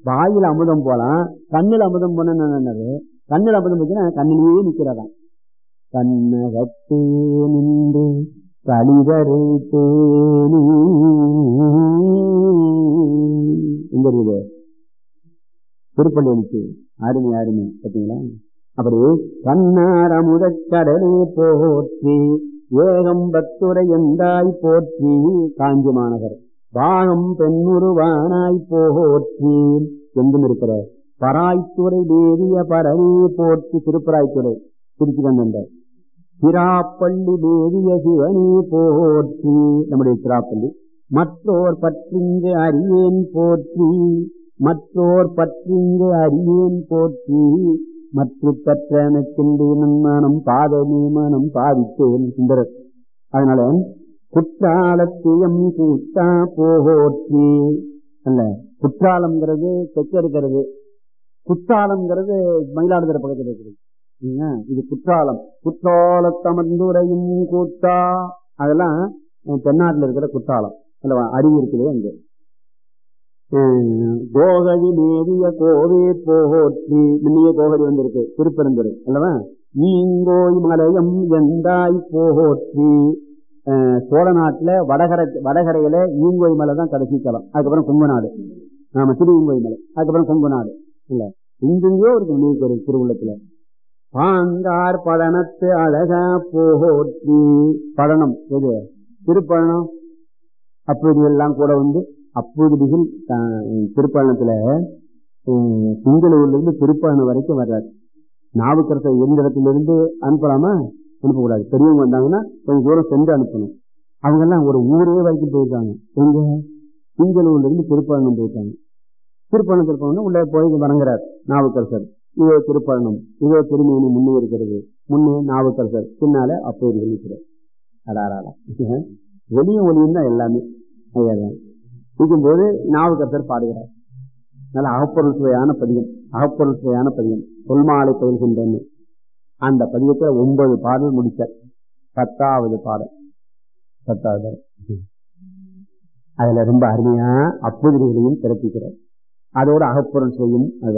வாயில் அமுதம் போலாம் கண்ணில் அமுதம் போன என்னது கண்ணில் அமுதம் போச்சுன்னா கண்ணிலேயே நிக்கிறதாம் கண்ணகத்தே நின்று கலிதரு தேனி எங்க இருக்குது திருப்பள்ளி அடிச்சு அருமை அருமை பார்த்தீங்களா அப்படி கண்ணார் அமுதக்கடலே போற்றி ஏகம் பத்துரை எந்தாய் போற்றி காஞ்சி மாநகர் பாகம் பெண்ணுருவானாய் போற்றி எங்கும் இருக்கிற பராய்த்துறை தேவிய பரவே போற்றி திருப்பராய்த்துறை திருச்சி கண்ட திராப்பள்ளி தேவிய சிவனே போற்றி நம்முடைய திராப்பள்ளி மற்றோர் பற்றிங்கு அறியேன் போற்றி மற்றோர் பற்றிங்கு அறியேன் போற்றி மற்ற பெற்றனக்கின்றி நன்மானம் பாதமே மனம் பாதித்தேன் சுந்தரர் அதனால குற்றாலத்தியம் கூட்டா போற்றி அல்ல குற்றாலம்ங்கிறது தெற்க இருக்கிறது குற்றாலம்ங்கிறது மயிலாடுதுறை பக்கத்தில் இருக்கிறது சரிங்களா? இது குற்றாலம் குற்றாலத்தமர்ந்துரையும் கூட்டா அதெல்லாம் அஹ், தென்னாட்டுல இருக்கிற குற்றாலம் அல்லவா அருவி இருக்குது அங்க அஹ், கோகழி மேவிய கோவே போற்றி முன்னையே கோகழி வந்திருக்கு திருப்பெருந்துறை அல்லவா ஈங்கோய் மலையம் எந்தாய் போற்றி அஹ், சோழ நாட்டுல வடகரை வடகரையில ஈங்கோய் மலை தான் கடைசி தலம் அதுக்கப்புறம் கொங்கு நாடு ஆமா திரு ஈங்கோய் மலை அதுக்கப்புறம் கொங்கு நாடு இல்ல இங்கெங்கயோ இருக்கு நீக்கு ஒரு திருவுள்ளத்துல பாங்கார் பழனத்து அழகா போற்றி பழனம் எது திருப்பழனம் அப்படி எல்லாம் கூட வந்து அப்பொழுதுகள் திருப்பழனத்துல உம், சிங்களூர்ல இருந்து திருப்பழனம் வரைக்கும் வர்றாரு நாவுக்கரசர் எந்த இடத்துல இருந்து அனுப்பலாமா அனுப்பக்கூடாது பெரியவங்க வந்தாங்கன்னா கொஞ்சம் தூரம் சென்று அனுப்பணும் அவங்க எல்லாம் ஒரு ஊரே வரைக்கும் போயிருக்காங்க எங்க சிங்களூர்ல இருந்து திருப்பழனம் போயிருக்காங்க திருப்பழனத்தில் போனோம்னா உள்ளே போய் வணங்குறார் நாவுக்கரசர் இதோ திருப்பழனம் இதோ திருமேனி முன்னே இருக்கிறது முன்னே நாவுக்கரசர் பின்னால அப்போது இருக்கிறார் அடாராடா வெளிய ஒளியும் தான் எல்லாமே அதுதான். இருக்கும்போது நாவுக்கரசர் பாடுகிறார் நல்ல அகப்பொருள் சுவையான பதியம் அகப்பொருள் சுவையான பதியம் தொல்மாலை பயில்கின்றன அந்த பதியத்துல ஒன்பது பாடல் முடிச்சார் பத்தாவது பாடல் பத்தாவது பாடல். அதுல ரொம்ப அருமையா அப்புதிரிகளையும் பிறப்பிக்கிறார் அதோட அகப்பொருள் சுவையும் அது